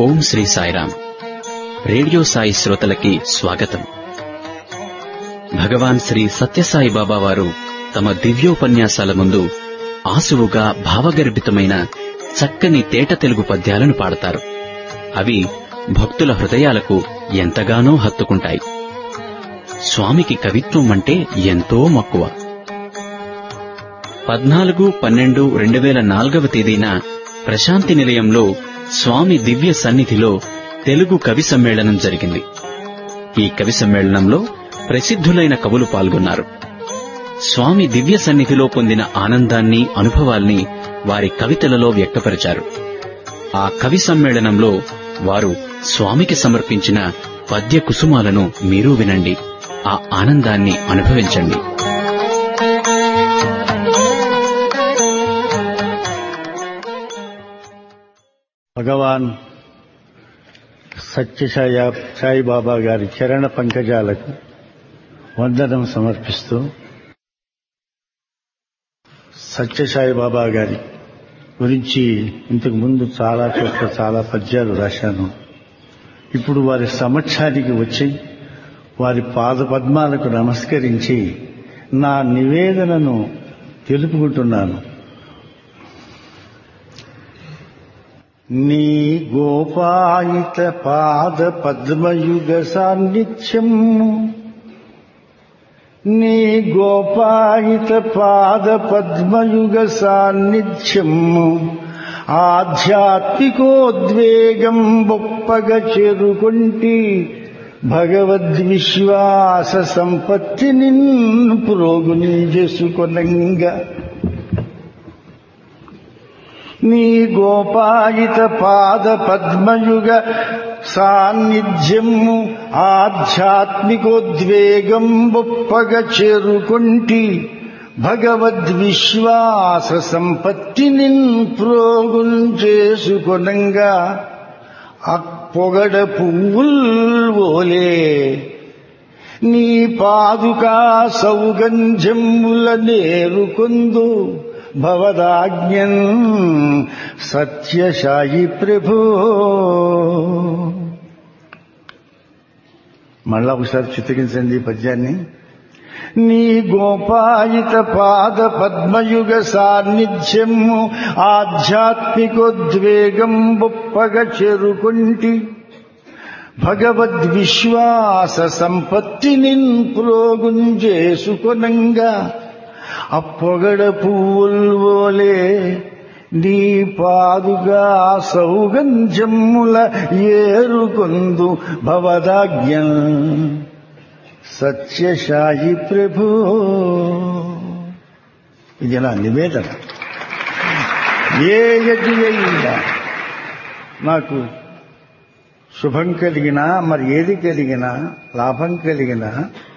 ఓం Sri Sairam radio Sai శ్రోతలకి స్వాగతం భగవాన్ శ్రీ సత్యసాయి బాబా వారు తమ దివ్యోపన్యాసాల ముందు ఆసువుగా భావగర్భితమైన చక్కని తేట తెలుగు పద్యాలను పాడతారు అవి భక్తుల హృదయాలకు ఎంతగానో హత్తుకుంటాయి స్వామికి కవిత్వం అంటే ఎంతో మక్కువ పద్నాలుగు పన్నెండు రెండు వేల నాలుగవ తేదీన ప్రశాంతి నిలయంలో స్వామి దివ్య సన్నిధిలో తెలుగు కవి సమ్మేళనం జరిగింది ఈ కవి సమ్మేళనంలో ప్రసిద్ధులైన కవులు పాల్గొన్నారు స్వామి దివ్య సన్నిధిలో పొందిన ఆనందాన్ని అనుభవాల్ని వారి కవితలలో వ్యక్తపరిచారు ఆ కవి సమ్మేళనంలో వారు స్వామికి సమర్పించిన పద్య కుసుమాలను మీరు వినండి ఆ ఆనందాన్ని అనుభవించండి భగవాన్ సత్యసాయి సాయిబాబా గారి చరణ పంకజాలకు వందనం సమర్పిస్తూ సత్యసాయి బాబా గారి గురించి ఇంతకు ముందు చాలా చోట్ల చాలా పద్యాలు రాశాను ఇప్పుడు వారి సమక్షానికి వచ్చి వారి పాద పద్మాలకు నమస్కరించి నా నివేదనను తెలుపుకుంటున్నాను నీ గోపాయిత పాద పద్మయుగ సాన్నిధ్యం నీ గోపాయిత పాద పద్మయుగ సాన్నిధ్యం ఆధ్యాత్మికోద్వేగం బొప్పగ చేరుకొంటి భగవద్విశ్వాస సంపత్తిని పురోగుని చేసుకొనంగా నీ గోపాయిత పాద పద్మయుగ సాన్నిధ్యము ఆధ్యాత్మికోద్వేగం బొప్పగ చేరుకొంటి భగవద్విశ్వాస సంపత్తిని ప్రోగుం చేసుకొనంగా అప్పొగడ పువ్వుల్వోలే నీ పాదుకా సౌగంధ్యముల నేరుకొందు భవదాజ్ఞన్ సత్యసాయి ప్రభు మళ్ళా ఒకసారి చిత్రించండి ఈ పద్యాన్ని నీ గోపాయిత పాద పద్మయుగ సాన్నిధ్యము ఆధ్యాత్మికోద్వేగం బొప్పగ చెరుకుంటి భగవద్విశ్వాస సంపత్తిని ప్రోగుంజేసుకొనంగా అప్పొగడ పువ్వుల్వోలే నీ పాదుగా సౌగంధ్యముల ఏరుకొందు భవదాజ్ఞ సత్యసాయి ప్రభు ఇది నా నివేదన ఏ యజ్ఞ అయినా నాకు శుభం కలిగినా మరి ఏది కలిగినా లాభం కలిగినా